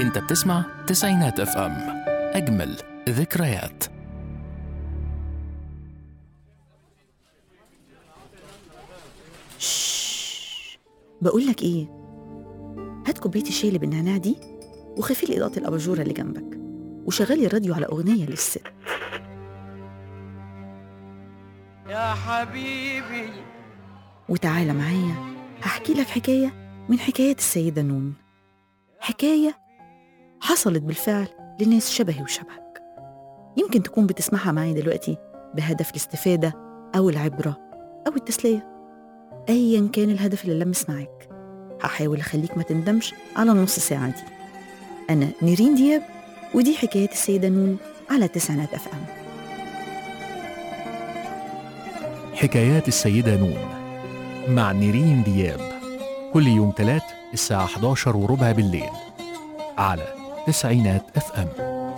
انت بتسمع تسعينات اف ام اجمل ذكريات بقول لك ايه هات كوبايه الشاي اللي بالنعناع دي وخفي لي اضاءه الاباجوره اللي جنبك وشغلي الراديو على اغنيه للست يا حبيبي وتعالى معايا هحكي لك حكايه من حكايات السيده نون حكايه حصلت بالفعل لناس شبهي وشبهك يمكن تكون بتسمعها معايا دلوقتي بهدف الاستفاده او العبره او التسليه ايا كان الهدف اللي لمس معاك هحاول اخليك ما تندمش على النص ساعه دي انا نيرين دياب ودي حكايات السيده نون على تسعينات اف ام حكايات السيدة نون مع نيرين دياب كل يوم تلات الساعة 11 وربع بالليل على تسعينات اف ام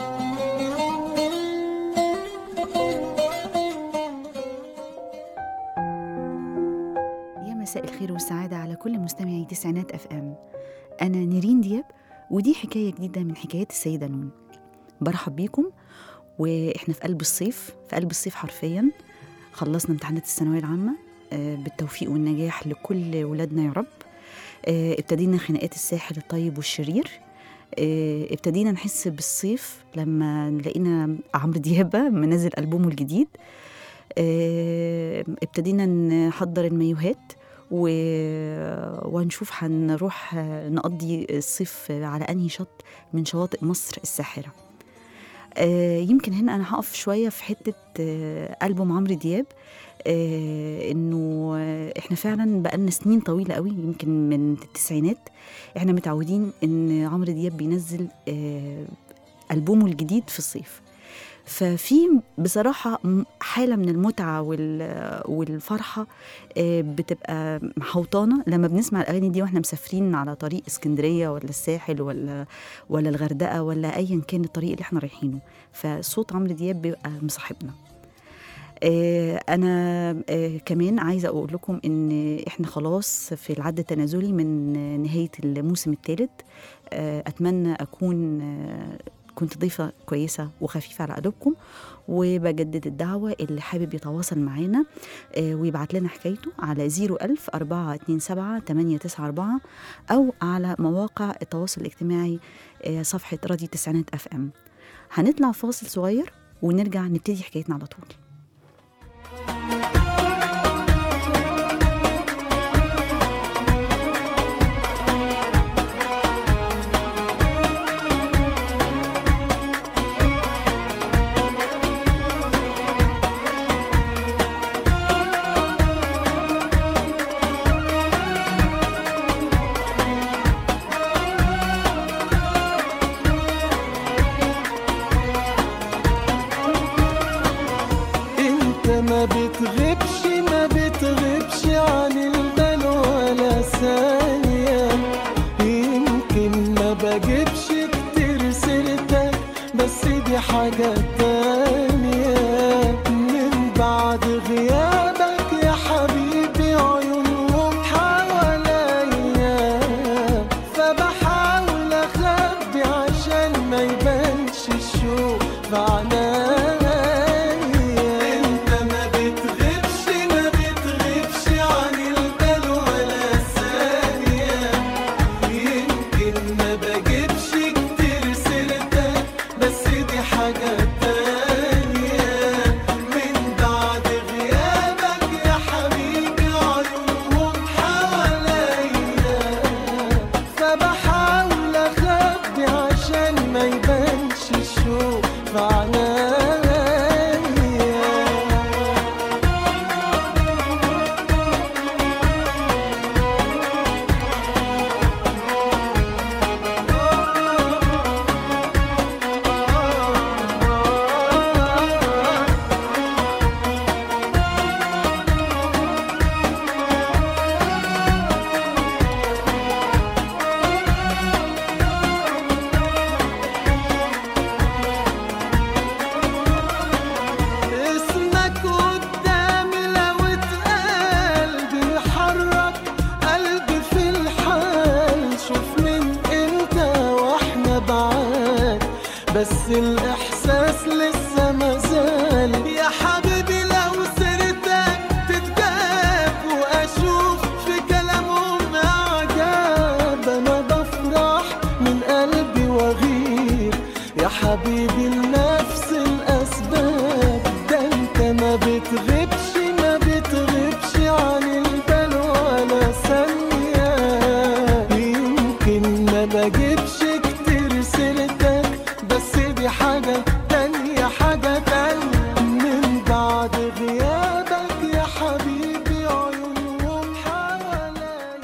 يا مساء الخير والسعادة على كل مستمعي تسعينات اف ام أنا نيرين دياب ودي حكاية جديدة من حكايات السيدة نون برحب بيكم وإحنا في قلب الصيف في قلب الصيف حرفيا خلصنا امتحانات الثانوية العامة آه، بالتوفيق والنجاح لكل ولادنا يا رب آه، ابتدينا خناقات الساحل الطيب والشرير آه، ابتدينا نحس بالصيف لما لقينا عمرو دياب منزل ألبومه الجديد آه، ابتدينا نحضر المايوهات و... وهنشوف هنروح نقضي الصيف على أنهي شط من شواطئ مصر الساحرة آه، يمكن هنا أنا هقف شوية في حتة آه، ألبوم عمرو دياب آه، إنه آه، إحنا فعلا بقالنا سنين طويلة قوي يمكن من التسعينات إحنا متعودين إن عمرو دياب بينزل آه، ألبومه الجديد في الصيف ففي بصراحة م- حالة من المتعة وال- والفرحة آه، بتبقى محوطانة لما بنسمع الأغاني دي واحنا مسافرين على طريق اسكندرية ولا الساحل ولا ولا الغردقة ولا أيا كان الطريق اللي احنا رايحينه فصوت عمرو دياب بيبقى مصاحبنا آه، أنا آه، كمان عايزة أقول لكم إن إحنا خلاص في العد التنازلي من آه، نهاية الموسم الثالث أتمنى أكون آه، كنت ضيفة كويسة وخفيفة على قلوبكم وبجدد الدعوة اللي حابب يتواصل معانا آه، ويبعت لنا حكايته على 01000 427 894 أو على مواقع التواصل الاجتماعي آه، صفحة راديو تسعينات اف ام هنطلع فاصل صغير ونرجع نبتدي حكايتنا على طول انت ما بتغيبش ما بتغيبش عن البال ولا ثانية يمكن ما بجيبش كتير سيرتك بس دي حاجة تانية من بعد غيابك يا حبيبي عيونهم حواليا فبحاول اخبي عشان ما يبانش الشوق في عينيا انت ما بتغيبش ما بتغيبش عن البال ولا ثانية يمكن ما بجيبش كتير سيرتك بس دي حاجة تانية بس الإحساس لسه مازال يا حبيبي لو سيرتك تتجاب وأشوف في كلامهم إعجاب أنا بفرح من قلبي وأغير يا حبيبي لنفس الأسباب ده أنت ما بتغيبش ما بتغيبش عن البال ولا ثانية يمكن ما بجيبش كتير سيرتك بس دي حاجة تانية حاجة تانية من بعد غيابك يا حبيبي عيونهم حواليا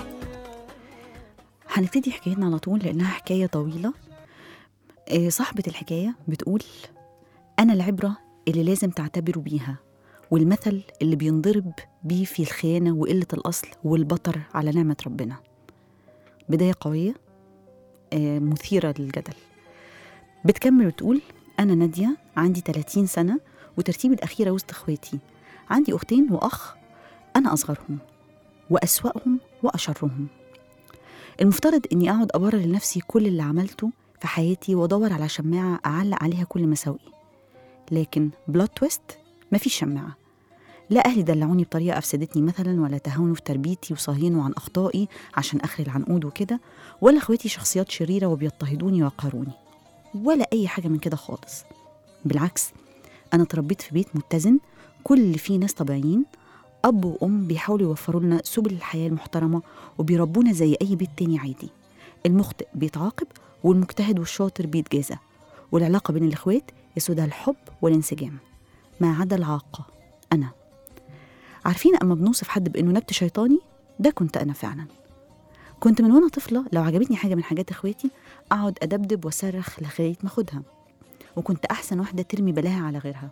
هنبتدي حكايتنا على طول لأنها حكاية طويلة آه، صاحبة الحكاية بتقول أنا العبرة اللي لازم تعتبروا بيها والمثل اللي بينضرب بيه في الخيانة وقلة الأصل والبطر على نعمة ربنا بداية قوية آه، مثيرة للجدل بتكمل وتقول أنا نادية عندي 30 سنة وترتيبي الأخيرة وسط إخواتي عندي أختين وأخ أنا أصغرهم وأسوأهم وأشرهم المفترض إني أقعد أبرر لنفسي كل اللي عملته في حياتي وأدور على شماعة أعلق عليها كل مساوئي لكن بلوت تويست مفيش شماعة لا أهلي دلعوني بطريقة أفسدتني مثلا ولا تهاونوا في تربيتي وصهينوا عن أخطائي عشان أخري العنقود وكده ولا إخواتي شخصيات شريرة وبيضطهدوني ويقهروني ولا أي حاجة من كده خالص بالعكس أنا اتربيت في بيت متزن كل اللي فيه ناس طبيعيين أب وأم بيحاولوا يوفروا لنا سبل الحياة المحترمة وبيربونا زي أي بيت تاني عادي المخطئ بيتعاقب والمجتهد والشاطر بيتجازى والعلاقة بين الإخوات يسودها الحب والانسجام ما عدا العاقة أنا عارفين أما بنوصف حد بإنه نبت شيطاني ده كنت أنا فعلا كنت من وأنا طفلة لو عجبتني حاجة من حاجات إخواتي أقعد أدبدب وأصرخ لغاية ما أخدها وكنت أحسن واحدة ترمي بلاها على غيرها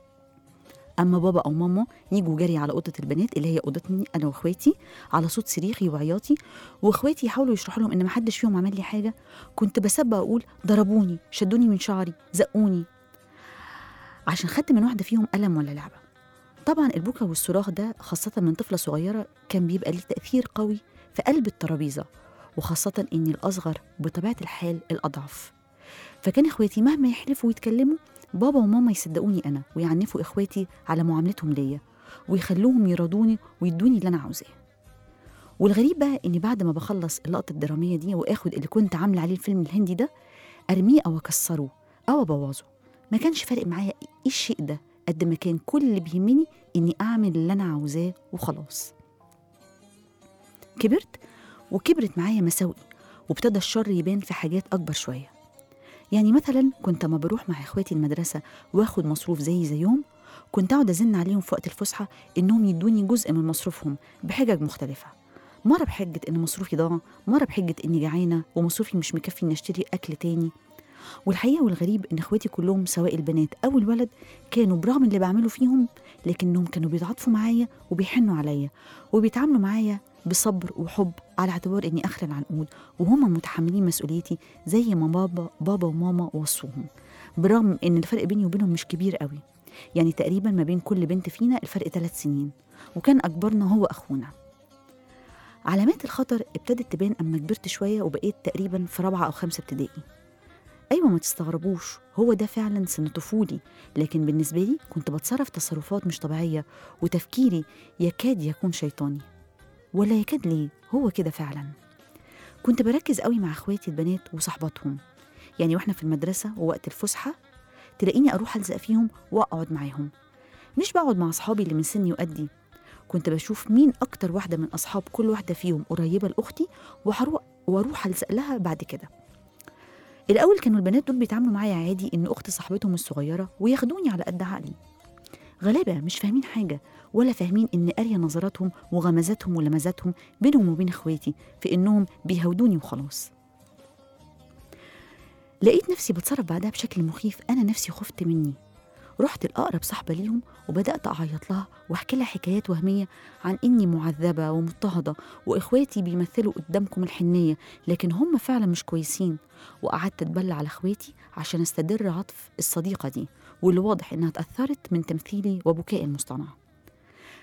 اما بابا او ماما يجوا جري على اوضه البنات اللي هي اوضتني انا واخواتي على صوت صريخي وعياطي واخواتي يحاولوا يشرحوا لهم ان محدش فيهم عمل لي حاجه كنت بسبق اقول ضربوني شدوني من شعري زقوني عشان خدت من واحده فيهم قلم ولا لعبه طبعا البكا والصراخ ده خاصه من طفله صغيره كان بيبقى ليه تاثير قوي في قلب الترابيزه وخاصه اني الاصغر بطبيعه الحال الاضعف فكان اخواتي مهما يحلفوا ويتكلموا بابا وماما يصدقوني انا ويعنفوا اخواتي على معاملتهم ليا ويخلوهم يرضوني ويدوني اللي انا عاوزاه والغريب بقى اني بعد ما بخلص اللقطه الدراميه دي واخد اللي كنت عامله عليه الفيلم الهندي ده ارميه او اكسره او ابوظه ما كانش فارق معايا ايه الشيء ده قد ما كان كل اللي بيهمني اني اعمل اللي انا عاوزاه وخلاص كبرت وكبرت معايا مساوئي وابتدى الشر يبان في حاجات اكبر شويه يعني مثلا كنت اما بروح مع اخواتي المدرسه واخد مصروف زي زيهم كنت اقعد ازن عليهم في وقت الفسحه انهم يدوني جزء من مصروفهم بحجج مختلفه مره بحجه ان مصروفي ضاع مره بحجه اني جعانه ومصروفي مش مكفي اني اشتري اكل تاني والحقيقه والغريب ان اخواتي كلهم سواء البنات او الولد كانوا برغم اللي بعمله فيهم لكنهم كانوا بيتعاطفوا معايا وبيحنوا عليا وبيتعاملوا معايا بصبر وحب على اعتبار اني اخر العنقود وهم متحملين مسؤوليتي زي ما بابا بابا وماما وصوهم برغم ان الفرق بيني وبينهم مش كبير قوي يعني تقريبا ما بين كل بنت فينا الفرق ثلاث سنين وكان اكبرنا هو اخونا علامات الخطر ابتدت تبان اما كبرت شويه وبقيت تقريبا في رابعه او خمسه ابتدائي ايوه ما تستغربوش هو ده فعلا سن طفولي لكن بالنسبه لي كنت بتصرف تصرفات مش طبيعيه وتفكيري يكاد يكون شيطاني ولا يكاد ليه هو كده فعلا كنت بركز قوي مع اخواتي البنات وصحباتهم يعني واحنا في المدرسه ووقت الفسحه تلاقيني اروح الزق فيهم واقعد معاهم مش بقعد مع اصحابي اللي من سني وقدي كنت بشوف مين اكتر واحده من اصحاب كل واحده فيهم قريبه لاختي وهروح واروح الزق لها بعد كده الاول كانوا البنات دول بيتعاملوا معايا عادي ان اخت صاحبتهم الصغيره وياخدوني على قد عقلي غلابه مش فاهمين حاجه ولا فاهمين ان قاريه نظراتهم وغمزاتهم ولمزاتهم بينهم وبين اخواتي في انهم بيهودوني وخلاص لقيت نفسي بتصرف بعدها بشكل مخيف انا نفسي خفت مني رحت الأقرب صاحبة ليهم وبدأت أعيط لها وأحكي لها حكايات وهمية عن إني معذبة ومضطهدة وإخواتي بيمثلوا قدامكم الحنية لكن هم فعلا مش كويسين وقعدت أتبلى على إخواتي عشان أستدر عطف الصديقة دي واللي واضح إنها اتأثرت من تمثيلي وبكائي المصطنع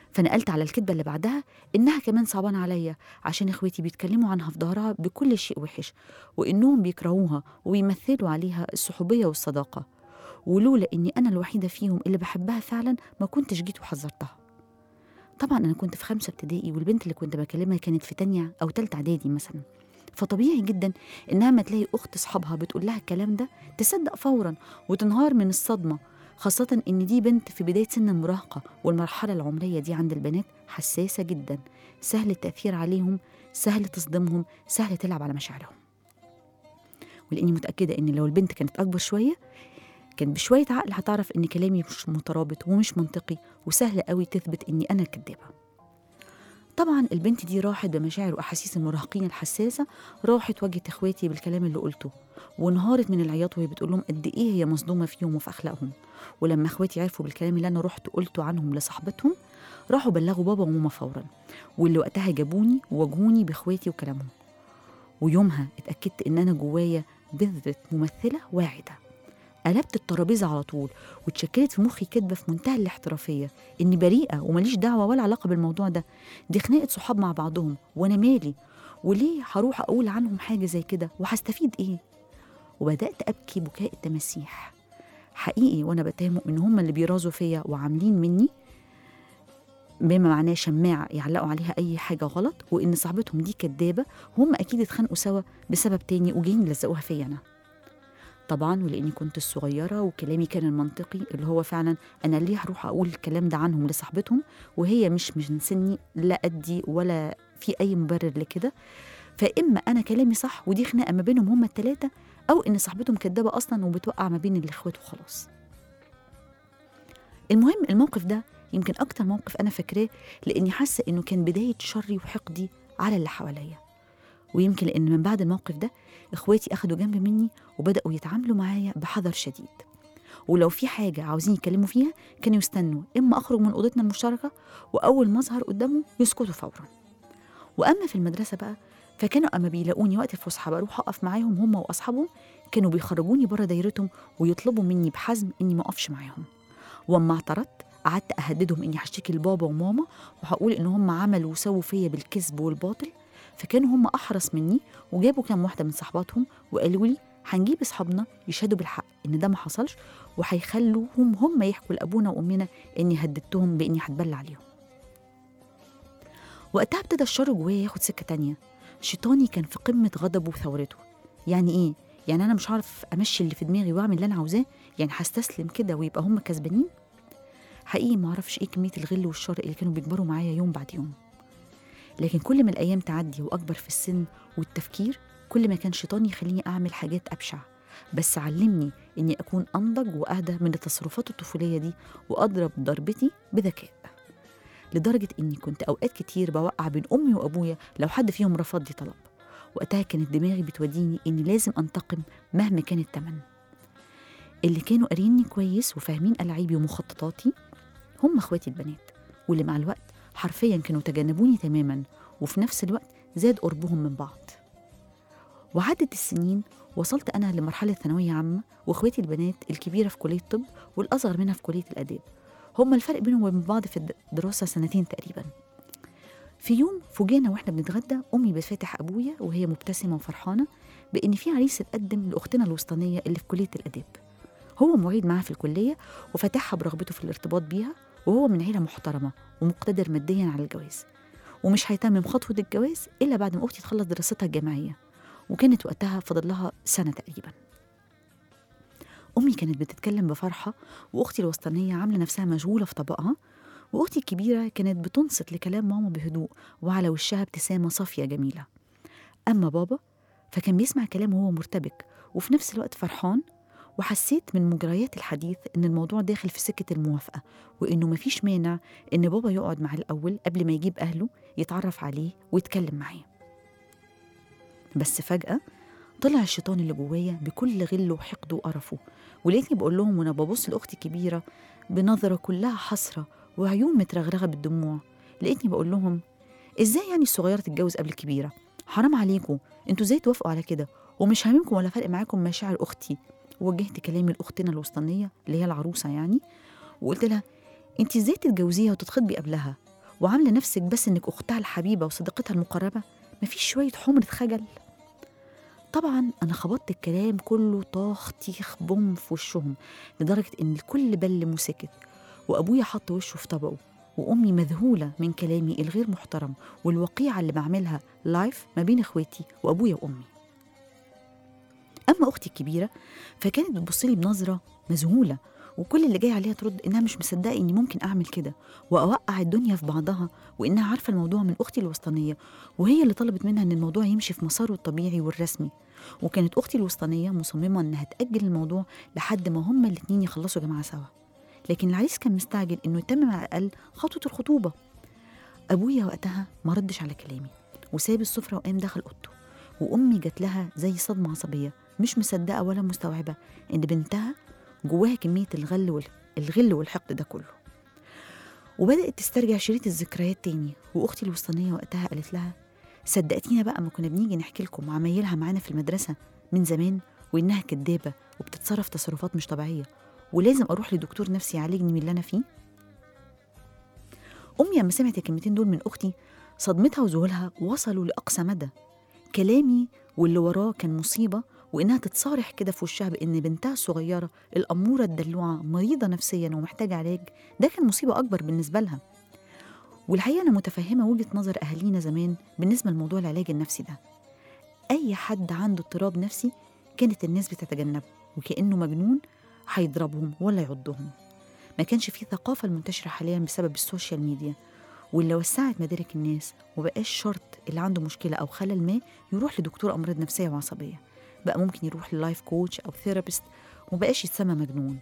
فنقلت على الكدبة اللي بعدها إنها كمان صعبانة عليا عشان إخواتي بيتكلموا عنها في ظهرها بكل شيء وحش وإنهم بيكرهوها وبيمثلوا عليها الصحوبية والصداقة ولولا إني أنا الوحيدة فيهم اللي بحبها فعلا ما كنتش جيت وحذرتها طبعا أنا كنت في خمسة ابتدائي والبنت اللي كنت بكلمها كانت في تانية أو تالتة إعدادي مثلا فطبيعي جدا إنها ما تلاقي أخت أصحابها بتقول لها الكلام ده تصدق فورا وتنهار من الصدمة خاصة إن دي بنت في بداية سن المراهقة والمرحلة العمرية دي عند البنات حساسة جدا سهل التأثير عليهم سهل تصدمهم سهل تلعب على مشاعرهم ولاني متاكده ان لو البنت كانت اكبر شويه كان بشويه عقل هتعرف ان كلامي مش مترابط ومش منطقي وسهل قوي تثبت اني انا الكدابه طبعا البنت دي راحت بمشاعر واحاسيس المراهقين الحساسه راحت واجهت اخواتي بالكلام اللي قلته وانهارت من العياط وهي بتقول لهم قد ايه هي مصدومه فيهم وفي اخلاقهم ولما اخواتي عرفوا بالكلام اللي انا رحت قلته عنهم لصاحبتهم راحوا بلغوا بابا وماما فورا واللي وقتها جابوني وواجهوني باخواتي وكلامهم ويومها اتاكدت ان انا جوايا بذره ممثله واعده قلبت الترابيزه على طول واتشكلت في مخي كدبه في منتهى الاحترافيه اني بريئه ومليش دعوه ولا علاقه بالموضوع ده دي خناقه صحاب مع بعضهم وانا مالي وليه هروح اقول عنهم حاجه زي كده وهستفيد ايه وبدات ابكي بكاء التماسيح حقيقي وانا بتهمهم ان هم اللي بيرازوا فيا وعاملين مني بما معناه شماعة يعلقوا عليها أي حاجة غلط وإن صاحبتهم دي كدابة وهم أكيد اتخانقوا سوا بسبب تاني وجايين يلزقوها فيا أنا طبعا ولاني كنت الصغيره وكلامي كان المنطقي اللي هو فعلا انا ليه هروح اقول الكلام ده عنهم لصاحبتهم وهي مش من سني لا ادي ولا في اي مبرر لكده فاما انا كلامي صح ودي خناقه ما بينهم هما الثلاثه او ان صاحبتهم كدابه اصلا وبتوقع ما بين الاخوات وخلاص المهم الموقف ده يمكن اكتر موقف انا فاكراه لاني حاسه انه كان بدايه شري وحقدي على اللي حواليا ويمكن لان من بعد الموقف ده اخواتي اخدوا جنب مني وبداوا يتعاملوا معايا بحذر شديد ولو في حاجة عاوزين يتكلموا فيها كانوا يستنوا إما أخرج من أوضتنا المشتركة وأول ما أظهر قدامهم يسكتوا فورا وأما في المدرسة بقى فكانوا أما بيلاقوني وقت الفسحة بروح أقف معاهم هم وأصحابهم كانوا بيخرجوني بره دايرتهم ويطلبوا مني بحزم إني ما أقفش معاهم وأما اعترضت قعدت أهددهم إني هشتكي لبابا وماما وهقول إن هم عملوا وسووا فيا بالكذب والباطل فكانوا هم أحرص مني وجابوا كام واحدة من صحباتهم وقالوا لي هنجيب أصحابنا يشهدوا بالحق إن ده ما حصلش وهيخلوهم هم يحكوا لأبونا وأمنا إني هددتهم بإني هتبلى عليهم وقتها ابتدى الشر جوايا ياخد سكة تانية شيطاني كان في قمة غضبه وثورته يعني إيه؟ يعني أنا مش هعرف أمشي اللي في دماغي وأعمل اللي أنا عاوزاه؟ يعني هستسلم كده ويبقى هم كسبانين؟ حقيقي ما اعرفش ايه كميه الغل والشر اللي كانوا بيكبروا معايا يوم بعد يوم لكن كل ما الايام تعدي واكبر في السن والتفكير كل ما كان شيطاني يخليني اعمل حاجات ابشع بس علمني اني اكون انضج واهدى من التصرفات الطفوليه دي واضرب ضربتي بذكاء لدرجه اني كنت اوقات كتير بوقع بين امي وابويا لو حد فيهم رفض لي طلب وقتها كانت دماغي بتوديني اني لازم انتقم مهما كان الثمن اللي كانوا قاريني كويس وفاهمين ألعابي ومخططاتي هم اخواتي البنات واللي مع الوقت حرفيا كانوا تجنبوني تماما وفي نفس الوقت زاد قربهم من بعض وعدت السنين وصلت أنا لمرحلة ثانوية عامة وإخواتي البنات الكبيرة في كلية طب والأصغر منها في كلية الآداب هما الفرق بينهم وبين بعض في الدراسة سنتين تقريبا في يوم فوجئنا واحنا بنتغدى أمي بتفتح أبويا وهي مبتسمة وفرحانة بإن في عريس اتقدم لأختنا الوسطانية اللي في كلية الآداب هو معيد معاها في الكلية وفتحها برغبته في الارتباط بيها وهو من عيلة محترمة ومقتدر ماديا على الجواز ومش هيتمم خطوة الجواز إلا بعد ما أختي تخلص دراستها الجامعية وكانت وقتها فاضل لها سنة تقريبا أمي كانت بتتكلم بفرحة وأختي الوسطانية عاملة نفسها مشغولة في طبقها وأختي الكبيرة كانت بتنصت لكلام ماما بهدوء وعلى وشها ابتسامة صافية جميلة أما بابا فكان بيسمع كلام وهو مرتبك وفي نفس الوقت فرحان وحسيت من مجريات الحديث إن الموضوع داخل في سكة الموافقة وإنه مفيش مانع إن بابا يقعد مع الأول قبل ما يجيب أهله يتعرف عليه ويتكلم معاه بس فجأة طلع الشيطان اللي جوايا بكل غله وحقده وقرفه ولقيتني بقول لهم وانا ببص لاختي الكبيره بنظره كلها حسره وعيون مترغرغه بالدموع لقيتني بقول لهم ازاي يعني الصغيره تتجوز قبل الكبيره حرام عليكم انتوا ازاي توافقوا على كده ومش هاممكم ولا فارق معاكم مشاعر اختي ووجهت كلامي لاختنا الوسطانيه اللي هي العروسه يعني وقلت لها انت ازاي تتجوزيها وتتخطبي قبلها وعاملة نفسك بس إنك أختها الحبيبة وصديقتها المقربة مفيش شوية حمرة خجل طبعا أنا خبطت الكلام كله طاخ تيخ بوم في وشهم لدرجة إن الكل بلم وسكت وأبويا حط وشه في طبقه وأمي مذهولة من كلامي الغير محترم والوقيعة اللي بعملها لايف ما بين إخواتي وأبويا وأمي أما أختي الكبيرة فكانت بتبصلي بنظرة مذهولة وكل اللي جاي عليها ترد إنها مش مصدقة إني ممكن أعمل كده وأوقع الدنيا في بعضها وإنها عارفة الموضوع من أختي الوسطانية وهي اللي طلبت منها إن الموضوع يمشي في مساره الطبيعي والرسمي وكانت أختي الوسطانية مصممة إنها تأجل الموضوع لحد ما هما الاتنين يخلصوا جماعة سوا لكن العريس كان مستعجل إنه يتمم على الأقل خطوة الخطوبة أبويا وقتها ما ردش على كلامي وساب السفرة وقام دخل أوضته وأمي جات لها زي صدمة عصبية مش مصدقة ولا مستوعبة إن بنتها جواها كمية الغل وال... الغل والحقد ده كله وبدأت تسترجع شريط الذكريات تاني وأختي الوسطانية وقتها قالت لها صدقتينا بقى ما كنا بنيجي نحكي لكم عمايلها معانا في المدرسة من زمان وإنها كدابة وبتتصرف تصرفات مش طبيعية ولازم أروح لدكتور نفسي يعالجني من اللي أنا فيه أمي لما سمعت الكلمتين دول من أختي صدمتها وذهولها وصلوا لأقصى مدى كلامي واللي وراه كان مصيبة وإنها تتصارح كده في وشها بإن بنتها الصغيرة الأمورة الدلوعة مريضة نفسيا ومحتاجة علاج ده كان مصيبة أكبر بالنسبة لها والحقيقة أنا متفهمة وجهة نظر أهالينا زمان بالنسبة لموضوع العلاج النفسي ده أي حد عنده اضطراب نفسي كانت الناس بتتجنبه وكأنه مجنون هيضربهم ولا يعضهم ما كانش فيه ثقافة المنتشرة حاليا بسبب السوشيال ميديا واللي وسعت مدارك الناس وبقاش شرط اللي عنده مشكلة أو خلل ما يروح لدكتور أمراض نفسية وعصبية بقى ممكن يروح للايف كوتش أو ثيرابيست ومبقاش يتسمى مجنون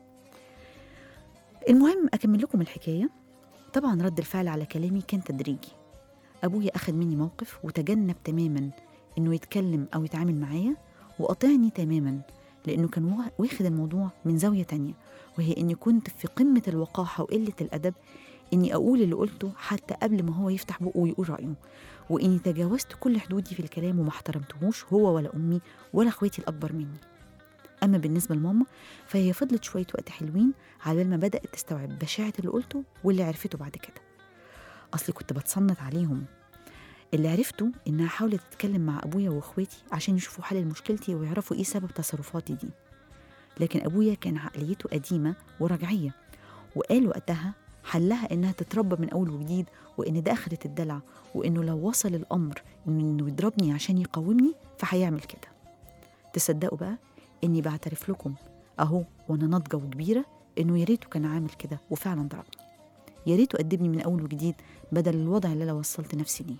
المهم أكمل لكم الحكاية طبعا رد الفعل على كلامي كان تدريجي أبويا أخذ مني موقف وتجنب تماما إنه يتكلم أو يتعامل معايا وقاطعني تماما لأنه كان وا- واخد الموضوع من زاوية تانية وهي إني كنت في قمة الوقاحة وقلة الأدب إني أقول اللي قلته حتى قبل ما هو يفتح بقه ويقول رأيه وإني تجاوزت كل حدودي في الكلام وما احترمتهوش هو ولا أمي ولا إخواتي الأكبر مني أما بالنسبة لماما فهي فضلت شوية وقت حلوين على بال ما بدأت تستوعب بشاعة اللي قلته واللي عرفته بعد كده أصلي كنت بتصنت عليهم اللي عرفته إنها حاولت تتكلم مع أبويا وإخواتي عشان يشوفوا حل لمشكلتي ويعرفوا إيه سبب تصرفاتي دي لكن أبويا كان عقليته قديمة ورجعية وقال وقتها حلها إنها تتربى من أول وجديد وإن ده آخرة الدلع وإنه لو وصل الأمر إنه يضربني عشان يقومني فهيعمل كده تصدقوا بقى إني بعترف لكم أهو وأنا ناضجة وكبيرة إنه يا ريته كان عامل كده وفعلا ضربني يا ريته أدبني من أول وجديد بدل الوضع اللي أنا وصلت نفسي ليه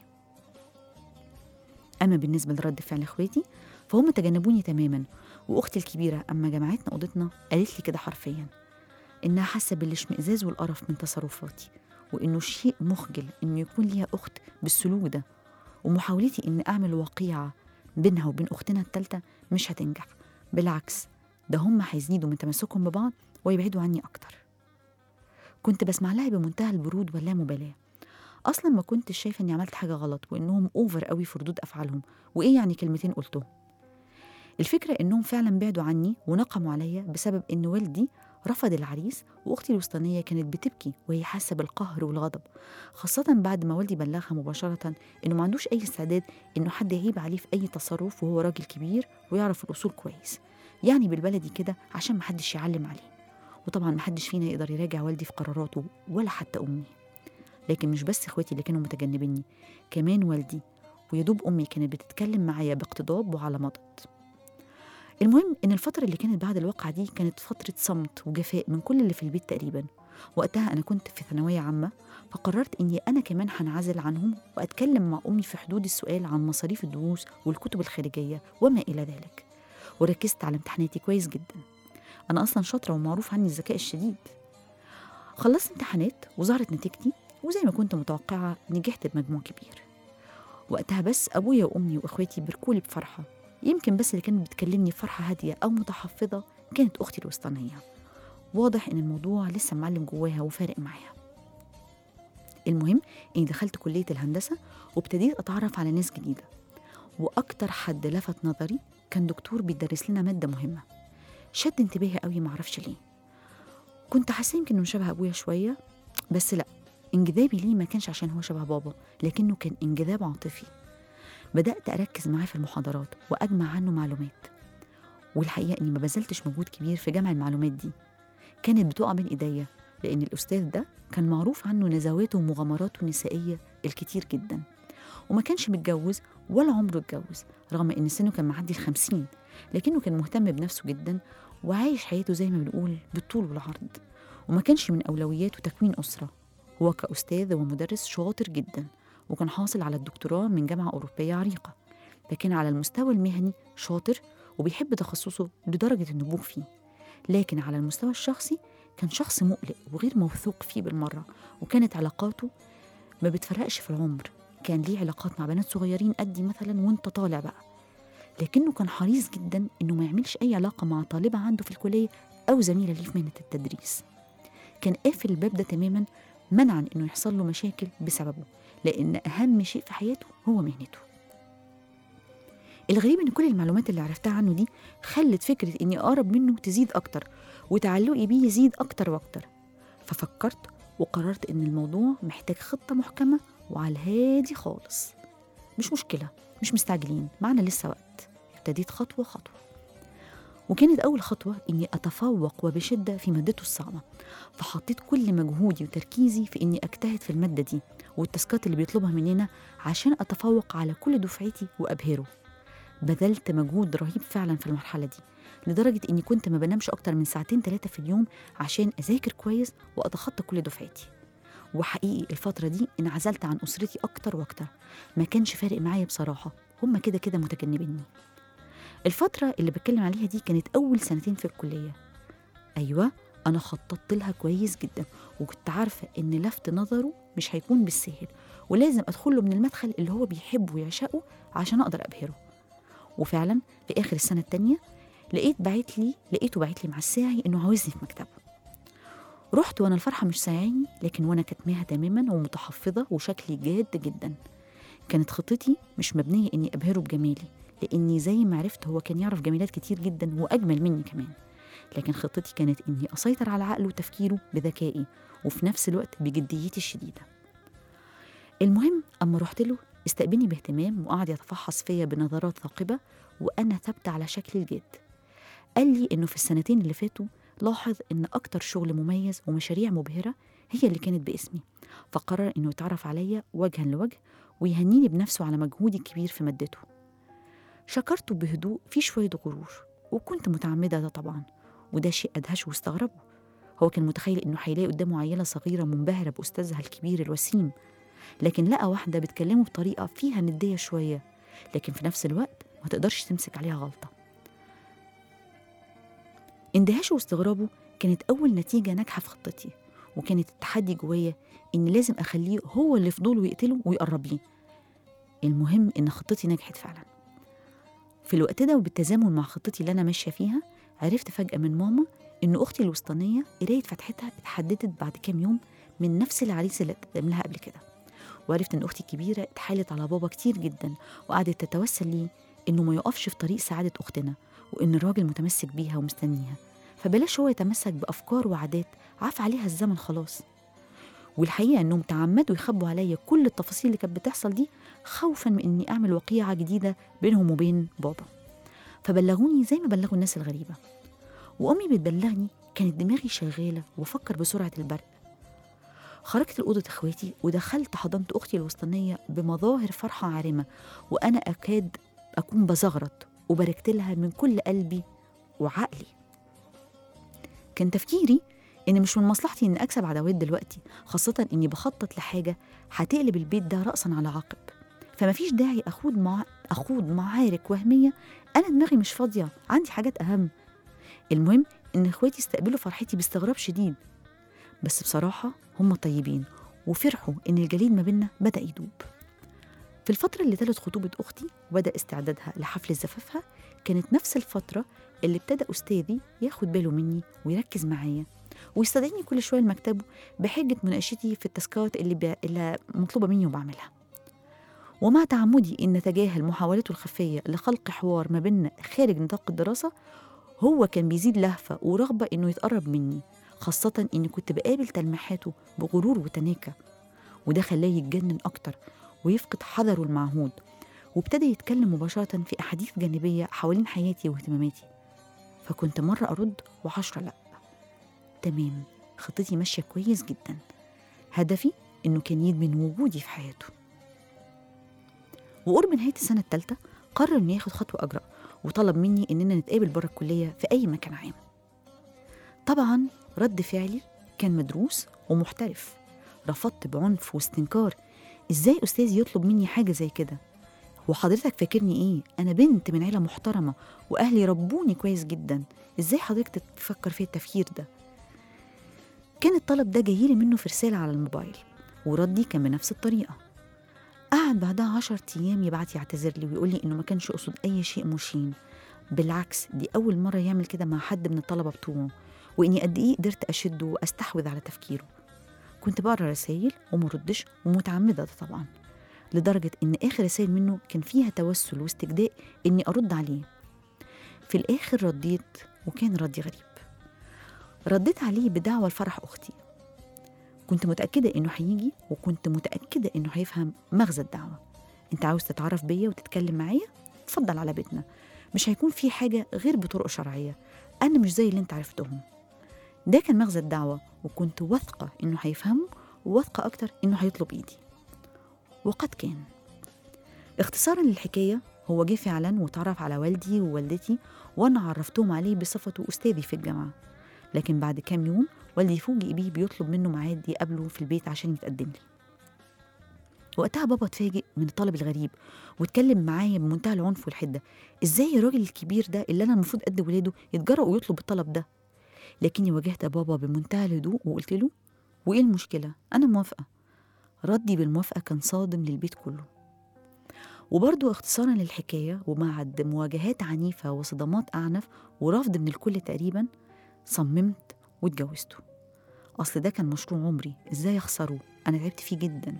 أما بالنسبة لرد فعل إخواتي فهم تجنبوني تماما وأختي الكبيرة أما جمعتنا أوضتنا قالت لي كده حرفيا إنها حاسة بالاشمئزاز والقرف من تصرفاتي وإنه شيء مخجل إنه يكون ليها أخت بالسلوك ده ومحاولتي إن أعمل وقيعة بينها وبين أختنا التالتة مش هتنجح بالعكس ده هم هيزيدوا من تمسكهم ببعض ويبعدوا عني أكتر كنت بسمع لها بمنتهى البرود واللامبالاة أصلا ما كنتش شايفة إني عملت حاجة غلط وإنهم أوفر قوي في ردود أفعالهم وإيه يعني كلمتين قلتهم الفكرة إنهم فعلا بعدوا عني ونقموا عليا بسبب إن والدي رفض العريس وأختي الوسطانية كانت بتبكي وهي حاسة بالقهر والغضب خاصة بعد ما والدي بلغها مباشرة إنه ما عندوش أي استعداد إنه حد يعيب عليه في أي تصرف وهو راجل كبير ويعرف الأصول كويس يعني بالبلدي كده عشان محدش يعلم عليه وطبعا محدش فينا يقدر يراجع والدي في قراراته ولا حتى أمي لكن مش بس إخواتي اللي كانوا متجنبيني كمان والدي ويدوب أمي كانت بتتكلم معايا باقتضاب وعلى مضض المهم إن الفترة اللي كانت بعد الواقعة دي كانت فترة صمت وجفاء من كل اللي في البيت تقريبا وقتها أنا كنت في ثانوية عامة فقررت إني أنا كمان هنعزل عنهم وأتكلم مع أمي في حدود السؤال عن مصاريف الدروس والكتب الخارجية وما إلى ذلك وركزت على امتحاناتي كويس جدا أنا أصلا شاطرة ومعروف عني الذكاء الشديد خلصت امتحانات وظهرت نتيجتي وزي ما كنت متوقعة نجحت بمجموع كبير وقتها بس أبويا وأمي وإخواتي باركولي بفرحة يمكن بس اللي كانت بتكلمني بفرحة هادية أو متحفظة كانت أختي الوسطانية واضح إن الموضوع لسه معلم جواها وفارق معاها المهم إني دخلت كلية الهندسة وابتديت أتعرف على ناس جديدة وأكتر حد لفت نظري كان دكتور بيدرس لنا مادة مهمة شد انتباهي قوي معرفش ليه كنت حاسة يمكن إنه شبه أبويا شوية بس لأ انجذابي ليه ما كانش عشان هو شبه بابا لكنه كان انجذاب عاطفي بدأت أركز معاه في المحاضرات وأجمع عنه معلومات والحقيقة إني ما بذلتش مجهود كبير في جمع المعلومات دي كانت بتقع بين إيديا لأن الأستاذ ده كان معروف عنه نزواته ومغامراته النسائية الكتير جدا وما كانش متجوز ولا عمره اتجوز رغم إن سنه كان معدي الخمسين لكنه كان مهتم بنفسه جدا وعايش حياته زي ما بنقول بالطول والعرض وما كانش من أولوياته تكوين أسرة هو كأستاذ ومدرس شاطر جدا وكان حاصل على الدكتوراه من جامعة أوروبية عريقة لكن على المستوى المهني شاطر وبيحب تخصصه لدرجة النبوغ فيه لكن على المستوى الشخصي كان شخص مقلق وغير موثوق فيه بالمرة وكانت علاقاته ما بتفرقش في العمر كان ليه علاقات مع بنات صغيرين قدي مثلا وانت طالع بقى لكنه كان حريص جدا انه ما يعملش اي علاقة مع طالبة عنده في الكلية او زميلة ليه في مهنة التدريس كان قافل الباب ده تماما منعا انه يحصل له مشاكل بسببه لان اهم شيء في حياته هو مهنته الغريب ان كل المعلومات اللي عرفتها عنه دي خلت فكره اني اقرب منه تزيد اكتر وتعلقي بيه يزيد اكتر واكتر ففكرت وقررت ان الموضوع محتاج خطه محكمه وعلى الهادي خالص مش مشكله مش مستعجلين معنا لسه وقت ابتديت خطوه خطوه وكانت أول خطوة إني أتفوق وبشدة في مادته الصعبة فحطيت كل مجهودي وتركيزي في إني أجتهد في المادة دي والتاسكات اللي بيطلبها مننا عشان أتفوق على كل دفعتي وأبهره بذلت مجهود رهيب فعلا في المرحلة دي لدرجة إني كنت ما بنامش أكتر من ساعتين ثلاثة في اليوم عشان أذاكر كويس وأتخطى كل دفعتي وحقيقي الفترة دي انعزلت عن أسرتي أكتر وأكتر ما كانش فارق معايا بصراحة هما كده كده متجنبيني الفترة اللي بتكلم عليها دي كانت أول سنتين في الكلية أيوة أنا خططت لها كويس جدا وكنت عارفة إن لفت نظره مش هيكون بالسهل ولازم أدخل له من المدخل اللي هو بيحبه ويعشقه عشان أقدر أبهره وفعلا في آخر السنة التانية لقيت بعت لي لقيته بعت لي مع الساعي إنه عاوزني في مكتبه رحت وأنا الفرحة مش ساعيني لكن وأنا كاتماها تماما ومتحفظة وشكلي جاد جدا كانت خطتي مش مبنية إني أبهره بجمالي لاني زي ما عرفت هو كان يعرف جميلات كتير جدا واجمل مني كمان لكن خطتي كانت اني اسيطر على عقله وتفكيره بذكائي وفي نفس الوقت بجديتي الشديده المهم اما رحت له استقبلني باهتمام وقعد يتفحص فيا بنظرات ثاقبه وانا ثابته على شكل الجد قال لي انه في السنتين اللي فاتوا لاحظ ان اكتر شغل مميز ومشاريع مبهره هي اللي كانت باسمي فقرر انه يتعرف عليا وجها لوجه ويهنيني بنفسه على مجهودي الكبير في مادته شكرته بهدوء في شوية غرور وكنت متعمدة ده طبعا وده شيء أدهشه واستغربه هو كان متخيل إنه هيلاقي قدامه عيلة صغيرة منبهرة بأستاذها الكبير الوسيم لكن لقى واحدة بتكلمه بطريقة فيها ندية شوية لكن في نفس الوقت ما تقدرش تمسك عليها غلطة اندهاشه واستغرابه كانت أول نتيجة ناجحة في خطتي وكانت التحدي جوايا إن لازم أخليه هو اللي فضوله يقتله ويقرب لي المهم إن خطتي نجحت فعلا في الوقت ده وبالتزامن مع خطتي اللي أنا ماشية فيها عرفت فجأة من ماما إن أختي الوسطانية قراية فتحتها اتحددت بعد كام يوم من نفس العريس اللي اتقدم لها قبل كده وعرفت إن أختي الكبيرة اتحايلت على بابا كتير جدا وقعدت تتوسل ليه إنه ما يقفش في طريق سعادة أختنا وإن الراجل متمسك بيها ومستنيها فبلاش هو يتمسك بأفكار وعادات عاف عليها الزمن خلاص والحقيقة إنهم تعمدوا يخبوا عليا كل التفاصيل اللي كانت بتحصل دي خوفا من إني أعمل وقيعة جديدة بينهم وبين بابا فبلغوني زي ما بلغوا الناس الغريبة وأمي بتبلغني كانت دماغي شغالة وفكر بسرعة البرق خرجت لأوضة إخواتي ودخلت حضنت أختي الوسطانية بمظاهر فرحة عارمة وأنا أكاد أكون بزغرط وباركت لها من كل قلبي وعقلي كان تفكيري إن مش من مصلحتي إن أكسب عداوات دلوقتي خاصة إني بخطط لحاجة هتقلب البيت ده رأسا على عقب فما فيش داعي أخوض مع أخوض معارك وهمية أنا دماغي مش فاضية عندي حاجات أهم المهم إن إخواتي استقبلوا فرحتي باستغراب شديد بس بصراحة هم طيبين وفرحوا إن الجليد ما بينا بدأ يدوب في الفترة اللي تلت خطوبة أختي وبدأ استعدادها لحفل زفافها كانت نفس الفترة اللي ابتدى أستاذي ياخد باله مني ويركز معايا ويستدعيني كل شوية لمكتبه بحجة مناقشتي في التاسكات اللي, ب... اللي مطلوبة مني وبعملها ومع تعمدي إن أتجاهل محاولته الخفية لخلق حوار ما بيننا خارج نطاق الدراسة هو كان بيزيد لهفة ورغبة إنه يتقرب مني خاصة إني كنت بقابل تلميحاته بغرور وتناكة وده خلاه يتجنن أكتر ويفقد حذره المعهود وابتدى يتكلم مباشرة في أحاديث جانبية حوالين حياتي واهتماماتي فكنت مرة أرد وعشرة لأ تمام خطتي ماشية كويس جدا هدفي إنه كان يدمن وجودي في حياته وقرب نهاية السنة الثالثة قرر إنه ياخد خطوة أجرأ وطلب مني إننا نتقابل بره الكلية في أي مكان عام طبعا رد فعلي كان مدروس ومحترف رفضت بعنف واستنكار ازاي استاذي يطلب مني حاجه زي كده وحضرتك فاكرني ايه انا بنت من عيله محترمه واهلي ربوني كويس جدا ازاي حضرتك تفكر في التفكير ده كان الطلب ده جايلي منه في رساله على الموبايل وردي كان بنفس الطريقه قعد بعدها عشر أيام يبعت يعتذر لي ويقول لي إنه ما كانش يقصد أي شيء مشين بالعكس دي أول مرة يعمل كده مع حد من الطلبة بتوعه وإني قد إيه قدرت أشده وأستحوذ على تفكيره كنت بقرا رسايل ومردش ومتعمدة ده طبعا لدرجة إن آخر رسائل منه كان فيها توسل واستجداء إني أرد عليه في الآخر رديت وكان ردي غريب رديت عليه بدعوة لفرح أختي كنت متأكدة إنه هيجي وكنت متأكدة إنه هيفهم مغزى الدعوة أنت عاوز تتعرف بيا وتتكلم معايا؟ اتفضل على بيتنا مش هيكون في حاجة غير بطرق شرعية أنا مش زي اللي أنت عرفتهم ده كان مغزى الدعوة وكنت واثقة إنه هيفهمه وواثقة أكتر إنه هيطلب إيدي وقد كان اختصارا للحكاية هو جه فعلا وتعرف على والدي ووالدتي وأنا عرفتهم عليه بصفته أستاذي في الجامعة لكن بعد كام يوم والدي فوجئ بيه بيطلب منه ميعاد يقابله في البيت عشان يتقدم لي وقتها بابا اتفاجئ من الطلب الغريب واتكلم معايا بمنتهى العنف والحده ازاي الراجل الكبير ده اللي انا المفروض قد ولاده يتجرأ ويطلب الطلب ده لكني واجهت بابا بمنتهى الهدوء وقلت له وايه المشكله انا موافقه ردي بالموافقه كان صادم للبيت كله وبرضه اختصارا للحكايه وبعد مواجهات عنيفه وصدمات اعنف ورفض من الكل تقريبا صممت واتجوزته اصل ده كان مشروع عمري ازاي اخسره انا تعبت فيه جدا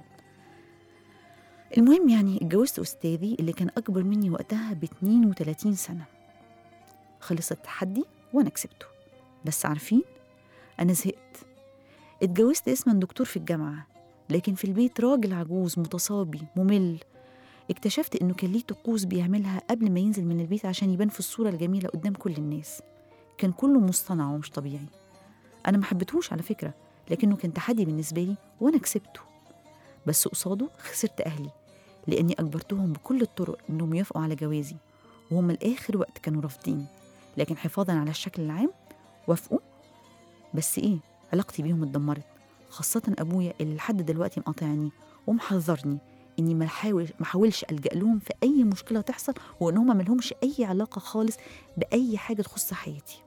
المهم يعني اتجوزت أستاذي اللي كان أكبر مني وقتها ب 32 سنة خلص التحدي وأنا كسبته بس عارفين أنا زهقت اتجوزت اسما دكتور في الجامعة لكن في البيت راجل عجوز متصابي ممل اكتشفت إنه كان ليه طقوس بيعملها قبل ما ينزل من البيت عشان يبان في الصورة الجميلة قدام كل الناس كان كله مصطنع ومش طبيعي أنا ما حبيتهوش على فكرة لكنه كان تحدي بالنسبة لي وأنا كسبته بس قصاده خسرت أهلي لأني أجبرتهم بكل الطرق إنهم يوافقوا على جوازي وهم لآخر وقت كانوا رافضين لكن حفاظا على الشكل العام وافقوا بس إيه علاقتي بيهم اتدمرت خاصة أبويا اللي لحد دلوقتي مقاطعني ومحذرني إني ما حاول ما حاولش ألجأ لهم في أي مشكلة تحصل وإن هم ملهمش أي علاقة خالص بأي حاجة تخص حياتي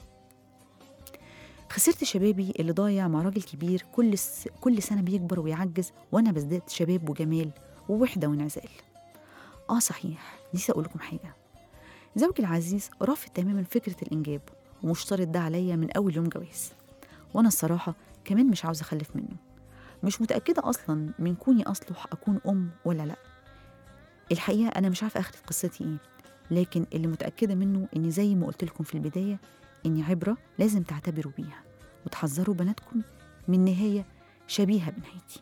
خسرت شبابي اللي ضايع مع راجل كبير كل س... كل سنة بيكبر ويعجز وأنا بزداد شباب وجمال ووحدة وانعزال آه صحيح نسيت أقول لكم حاجة زوجي العزيز رافض تماما فكرة الإنجاب ومشترط ده عليا من أول يوم جواز وأنا الصراحة كمان مش عاوزة أخلف منه مش متأكدة أصلا من كوني أصلح أكون أم ولا لأ الحقيقة أنا مش عارفة آخرة قصتي إيه لكن اللي متأكدة منه إني زي ما قلت لكم في البداية إني عبرة لازم تعتبروا بيها وتحذروا بناتكم من نهاية شبيهة بنهايتي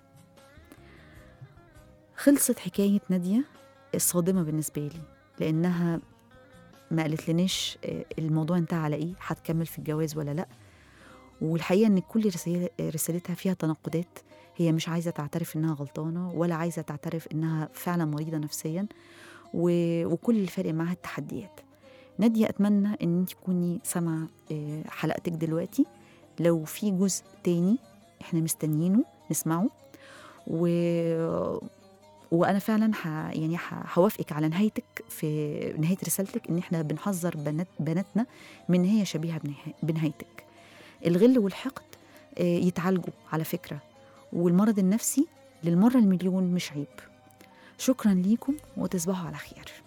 خلصت حكاية نادية الصادمة بالنسبة لي لأنها ما قالت لناش آه، الموضوع انتهى على إيه هتكمل في الجواز ولا لأ والحقيقة إن كل رسالة رسالتها فيها تناقضات هي مش عايزة تعترف إنها غلطانة ولا عايزة تعترف إنها فعلا مريضة نفسيا و... وكل اللي فارق معاها التحديات نادية أتمنى إن أنت تكوني سامعة آه، حلقتك دلوقتي لو في جزء تاني إحنا مستنيينه نسمعه و... وانا فعلا ح... يعني ح... هوافقك على نهايتك في نهايه رسالتك ان احنا بنحذر بنات بناتنا من نهايه شبيهه بنها... بنهايتك الغل والحقد آه، يتعالجوا على فكره والمرض النفسي للمره المليون مش عيب شكرا ليكم وتصبحوا على خير